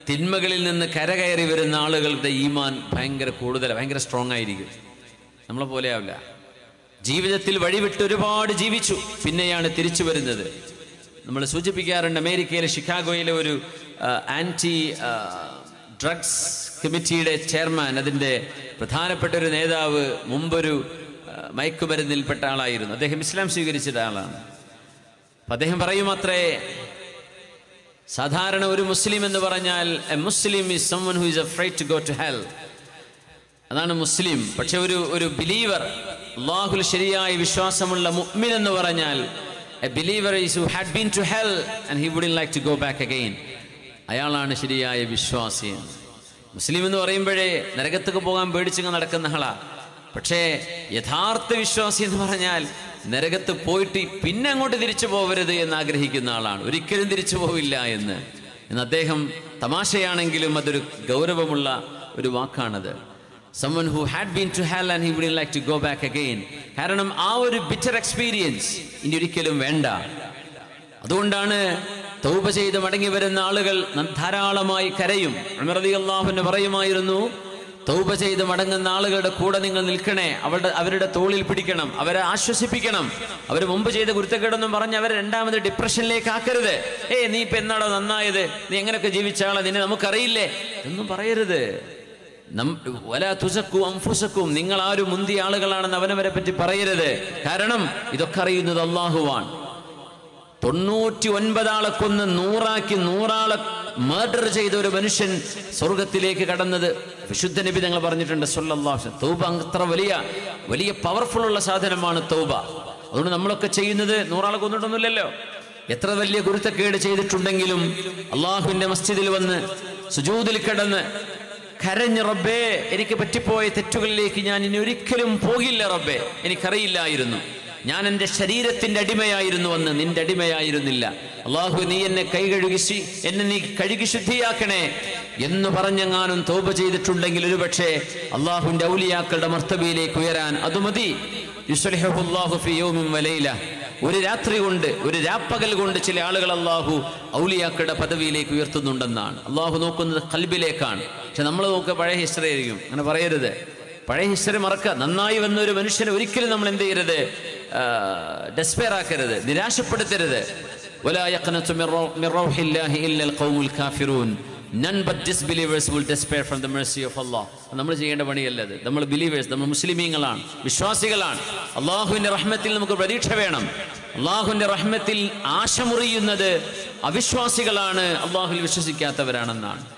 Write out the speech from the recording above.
തിന്മകളിൽ നിന്ന് കരകയറി വരുന്ന ആളുകളുടെ ഈമാൻ ഭയങ്കര കൂടുതൽ ഭയങ്കര സ്ട്രോങ് ആയിരിക്കും നമ്മളെ പോലെ ആവില്ല ജീവിതത്തിൽ വഴിവിട്ട് ഒരുപാട് ജീവിച്ചു പിന്നെയാണ് തിരിച്ചു വരുന്നത് നമ്മൾ സൂചിപ്പിക്കാറുണ്ട് അമേരിക്കയിലെ ഷിക്കാഗോയിലെ ഒരു ആൻറ്റി ഡ്രഗ്സ് കമ്മിറ്റിയുടെ ചെയർമാൻ അതിൻ്റെ പ്രധാനപ്പെട്ട ഒരു നേതാവ് മുമ്പൊരു ആ, മയക്കുമരുന്നിൽപ്പെട്ട ആളായിരുന്നു അദ്ദേഹം ഇസ്ലാം സ്വീകരിച്ചിട്ട ആളാണ് അപ്പം അദ്ദേഹം പറയുമത്രേ സാധാരണ ഒരു മുസ്ലിം എന്ന് പറഞ്ഞാൽ a Muslim is someone who is afraid to go to hell അതാണ് മുസ്ലിം പക്ഷെ ഒരു ഒരു ബിലീവർ അള്ളാഹുൽ ശരിയായ വിശ്വാസമുള്ള മുഅ്മിൻ എന്ന് പറഞ്ഞാൽ a believer is who had been to hell and he wouldn't like to go back again അയാളാണ് ശരിയായ വിശ്വാസി മുസ്ലിം എന്ന് പറയുമ്പോഴേ നരകത്തേക്ക് പോകാൻ പേടിച്ചങ്ങ് നടക്കുന്ന ആളാ പക്ഷേ യഥാർത്ഥ വിശ്വാസി എന്ന് പറഞ്ഞാൽ നരകത്ത് പോയിട്ട് പിന്നെ അങ്ങോട്ട് തിരിച്ചു പോകരുത് എന്ന് ആഗ്രഹിക്കുന്ന ആളാണ് ഒരിക്കലും തിരിച്ചു പോവില്ല എന്ന് എന്ന് അദ്ദേഹം തമാശയാണെങ്കിലും അതൊരു ഗൗരവമുള്ള ഒരു വാക്കാണത് someone who had been to hell and he wouldn't like to go back again കാരണം ആ ഒരു ബിറ്റർ എക്സ്പീരിയൻസ് ഇനി ഒരിക്കലും വേണ്ട അതുകൊണ്ടാണ് തൗബ ചെയ്ത് മടങ്ങി വരുന്ന ആളുകൾ ന- ധാരാളമായി കരയും ഉമർദി അള്ളാഹുവിന് പറയുമായിരുന്നു തൗബ ചെയ്ത് മടങ്ങുന്ന ആളുകളുടെ കൂടെ നിങ്ങൾ നിൽക്കണേ അവരുടെ അവരുടെ തോളിൽ പിടിക്കണം അവരെ ആശ്വസിപ്പിക്കണം അവർ മുമ്പ് ചെയ്ത കുരുത്തക്കേടൊന്നും പറഞ്ഞ് അവരെ രണ്ടാമത് ഡിപ്രഷനിലേക്ക് ആക്കരുത് ഏ നീ ഇപ്പൊ എന്നാടോ നന്നായത് നീ എങ്ങനെയൊക്കെ ജീവിച്ച ആളെ നിന്നെ നമുക്കറിയില്ലേ ഒന്നും പറയരുത് നം- വലാ തുസക്കു അംഫുസക്കും നിങ്ങൾ ആരും മുന്തിയ ആളുകളാണെന്ന് അവനവരെ പറ്റി പറയരുത് കാരണം ഇതൊക്കെ അറിയുന്നത് അള്ളാഹുവാണ് തൊണ്ണൂറ്റി ഒൻപതാളെ കൊന്ന് നൂറാക്കി നൂറാളെ മർഡർ ചെയ്ത ഒരു മനുഷ്യൻ സ്വർഗത്തിലേക്ക് കടന്നത് വിശുദ്ധ നബി ഞങ്ങൾ പറഞ്ഞിട്ടുണ്ട് സല്ലല്ലാഹു തൗബ അത്ര വലിയ വലിയ പവർഫുൾ ഉള്ള സാധനമാണ് തൗബ അതുകൊണ്ട് നമ്മളൊക്കെ ചെയ്യുന്നത് നൂറാളെ കൊന്നിട്ടൊന്നുമില്ലല്ലോ എത്ര വലിയ ഗുരുത്തക്കേട് ചെയ്തിട്ടുണ്ടെങ്കിലും അള്ളാഹുവിന്റെ മസ്ജിദിൽ വന്ന് സുജൂദിൽ കിടന്ന് കരഞ്ഞ് റബ്ബേ എനിക്ക് പറ്റിപ്പോയ തെറ്റുകളിലേക്ക് ഞാൻ ഇനി ഒരിക്കലും പോകില്ല റബ്ബേ എനിക്കറിയില്ലായിരുന്നു ഞാൻ എൻ്റെ ശരീരത്തിന്റെ അടിമയായിരുന്നു അന്ന് നിന്റെ അടിമയായിരുന്നില്ല അള്ളാഹു നീ എന്നെ കൈ കഴുകി ശി- എന്നെ നീ കഴുകി ശുദ്ധിയാക്കണേ എന്ന് പറഞ്ഞെങ്ങാനും തോപ ചെയ്തിട്ടുണ്ടെങ്കിൽ ഒരുപക്ഷെ അള്ളാഹുവിന്റെ ഔലിയാക്കളുടെ മർത്തബിയിലേക്ക് ഉയരാൻ അത് മതി യുസ്ലിഹു അല്ലാഹു ഫി യൗമിൻ വലൈല ഒരു രാത്രി കൊണ്ട് ഒരു രാപ്പകൽ കൊണ്ട് ചില ആളുകൾ അള്ളാഹു ഔലിയാക്കളുടെ പദവിയിലേക്ക് ഉയർത്തുന്നുണ്ടെന്നാണ് അള്ളാഹു നോക്കുന്നത് കൽബിലേക്കാണ് പക്ഷെ നമ്മൾ നോക്കുക പഴയ ഹിസ്റ്ററി ആയിരിക്കും അങ്ങനെ പറയരുത് പഴയ ഹിസ്റ്ററി മറക്കുക നന്നായി വന്ന ഒരു മനുഷ്യനെ ഒരിക്കലും നമ്മൾ എന്ത് ചെയ്യരുത് ഡെസ്പെയർ ആക്കരുത് നിരാശപ്പെടുത്തരുത് ولا يقنط من رو- من روح الله إلا القوم الكافرون none but disbelievers will despair from the mercy of Allah നമ്മൾ ചെയ്യേണ്ട പണിയല്ല അത് നമ്മൾ ബിലീവേഴ്സ് നമ്മൾ മുസ്ലിമീങ്ങളാണ് വിശ്വാസികളാണ് അള്ളാഹുവിന്റെ റഹ്മത്തിൽ നമുക്ക് പ്രതീക്ഷ വേണം അള്ളാഹുവിന്റെ റഹ്മത്തിൽ ആശമുറിയുന്നത് അവിശ്വാസികളാണ് അള്ളാഹുവിൽ വിശ്വസിക്കാത്തവരാണെന്നാണ്